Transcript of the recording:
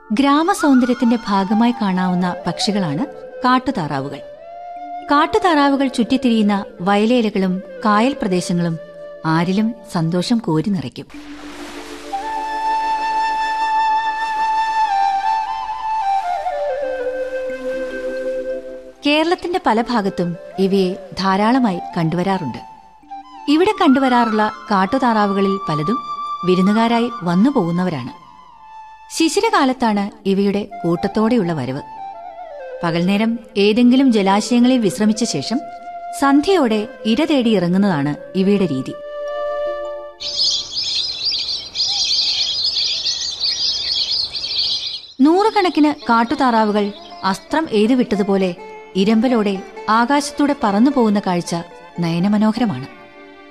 ഗ്രാമസൗന്ദര്യത്തിന്റെ ഭാഗമായി കാണാവുന്ന പക്ഷികളാണ് കാട്ടുതാറാവുകൾ കാട്ടുതാറാവുകൾ ചുറ്റിത്തിരിയുന്ന വയലേലകളും കായൽ പ്രദേശങ്ങളും ആരിലും സന്തോഷം കോരി നിറയ്ക്കും കേരളത്തിന്റെ പല ഭാഗത്തും ഇവയെ ധാരാളമായി കണ്ടുവരാറുണ്ട് ഇവിടെ കണ്ടുവരാറുള്ള കാട്ടുതാറാവുകളിൽ പലതും വിരുന്നുകാരായി വന്നു പോകുന്നവരാണ് ശിശിരകാലത്താണ് ഇവയുടെ കൂട്ടത്തോടെയുള്ള വരവ് പകൽനേരം ഏതെങ്കിലും ജലാശയങ്ങളിൽ വിശ്രമിച്ച ശേഷം സന്ധ്യയോടെ ഇര തേടി ഇറങ്ങുന്നതാണ് ഇവയുടെ രീതി നൂറുകണക്കിന് കാട്ടുതാറാവുകൾ അസ്ത്രം എയ്തുവിട്ടതുപോലെ ഇരമ്പലോടെ ആകാശത്തൂടെ പറന്നു പോകുന്ന കാഴ്ച നയനമനോഹരമാണ്